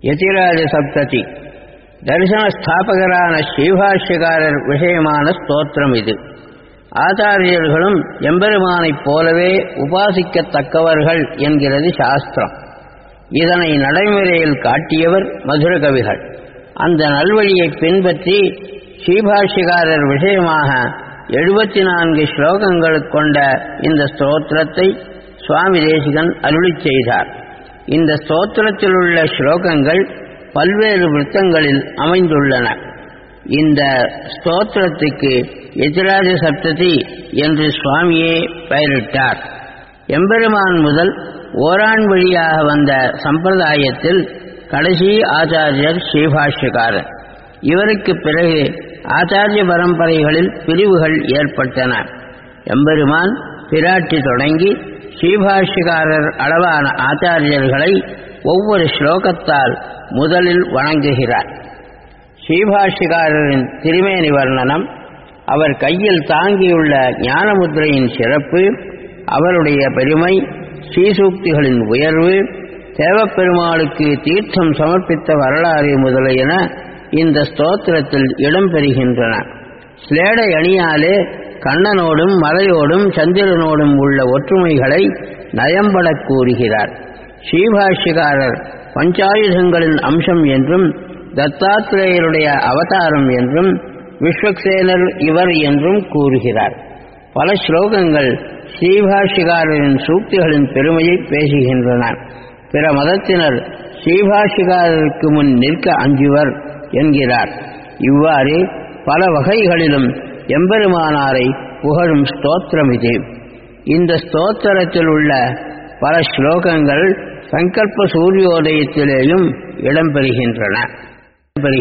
யதிராஜ சப்ததி தரிசன ஸ்தாபகரான ஸ்ரீபாஷ்யகாரர் விஷயமான ஸ்தோத்திரம் இது ஆச்சாரியர்களும் எம்பெருமானைப் போலவே உபாசிக்கத்தக்கவர்கள் என்கிறது சாஸ்திரம் இதனை நடைமுறையில் காட்டியவர் மதுர கவிகள் அந்த நல்வழியை பின்பற்றி ஸ்ரீபாஷ்யகாரர் விஷயமாக எழுபத்தி நான்கு ஸ்லோகங்கள் கொண்ட இந்த ஸ்தோத்திரத்தை சுவாமி தேசிகன் அருளி செய்தார் இந்த ஸ்தோத்திரத்தில் உள்ள ஸ்லோகங்கள் பல்வேறு விருத்தங்களில் அமைந்துள்ளன இந்த ஸ்தோத்திரத்துக்கு எதிராஜ சப்ததி என்று சுவாமியே பெயரிட்டார் எம்பெருமான் முதல் ஓரான் வழியாக வந்த சம்பிரதாயத்தில் கடைசி ஆச்சாரியர் ஸ்ரீபாஷ்யகாரர் இவருக்கு பிறகு ஆச்சாரிய பரம்பரைகளில் பிரிவுகள் ஏற்பட்டன எம்பெருமான் பிராட்டி தொடங்கி ஸ்ரீபாஷ்யகாரர் அளவான ஆச்சாரியர்களை ஒவ்வொரு ஸ்லோகத்தால் முதலில் வணங்குகிறார் ஸ்ரீபாஷ்யகாரரின் திருமேனி வர்ணனம் அவர் கையில் தாங்கியுள்ள ஞானமுத்திரையின் சிறப்பு அவருடைய பெருமை ஸ்ரீசூக்திகளின் உயர்வு தேவப்பெருமாளுக்கு தீர்த்தம் சமர்ப்பித்த வரலாறு முதலியன இந்த ஸ்தோத்திரத்தில் இடம்பெறுகின்றன ஸ்லேடை அணியாலே கண்ணனோடும் மலையோடும் சந்திரனோடும் உள்ள ஒற்றுமைகளை நயம்படக் கூறுகிறார் ஸ்ரீபாஷ்யகாரர் பஞ்சாயுதங்களின் அம்சம் என்றும் தத்தாத்திரேயருடைய அவதாரம் என்றும் விஸ்வக்சேனர் இவர் என்றும் கூறுகிறார் பல ஸ்லோகங்கள் ஸ்ரீபாஷிகாரரின் சூக்திகளின் பெருமையை பேசுகின்றன பிற மதத்தினர் ஸ்ரீபாஷிகாரருக்கு முன் நிற்க அஞ்சுவர் என்கிறார் இவ்வாறு பல வகைகளிலும் எம்பெருமானாரை புகழும் ஸ்தோத்திரம் இது இந்த ஸ்தோத்திரத்தில் உள்ள பல ஸ்லோகங்கள் சங்கல்ப சூரியோதயத்திலேயும் இடம்பெறுகின்றன